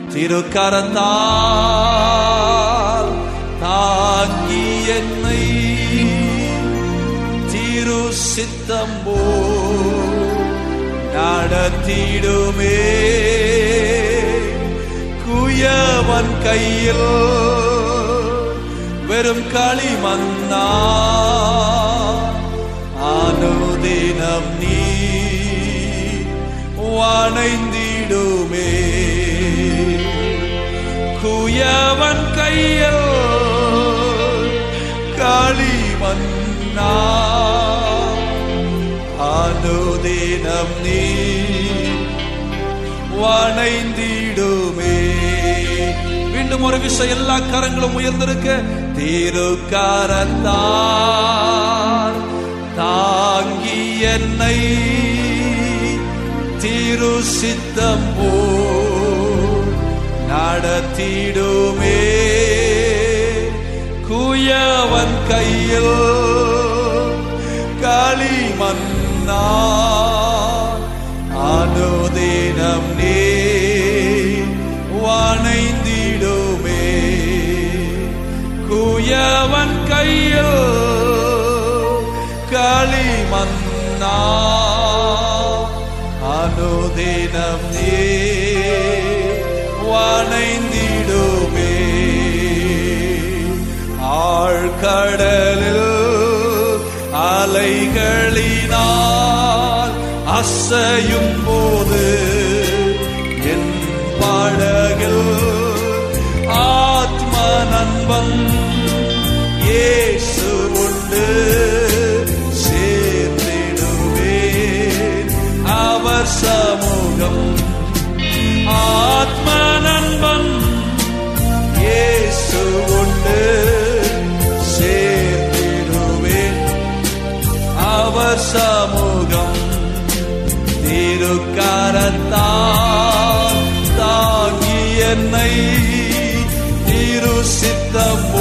திருக்கரத்தால் தாங்கி என்னை திரு சித்தம்போ நடத்திடுமே குயவன் கையில் வெறும் களிமண்ணா அனுதினம் நீ வணைந்திடுமே குயவன் கையில் களிமண்ணா அனுதினம் நீ வணைந்திடுமே மீண்டும் ஒரு விஷயம் எல்லா கரங்களும் உயர்ந்திருக்க திருக்கரத்தால் தாங்கி என்னை திரு சித்தம் போ நடத்திடுமே குயவன் கையில் களிமண்ணா அனுதினம் நீ வணைந்திடுமே குயவன் கையில் களிமண்ணா அனுதினம் நீ வணைந்திடுமே ஆழ்கடலில் அலைகளினால் அசையும் போது என் படகில் ஆத்ம நண்பன் இயேசு உண்டு சேர்ந்திடுவேன் அவர் சமூகம் ஆத்ம நண்பன் இயேசு உண்டு சேர்ந்திடுவேன் அவர் சமூகம் திருக்கரத்தால் தாங்கி என்னை திரு சித்தம்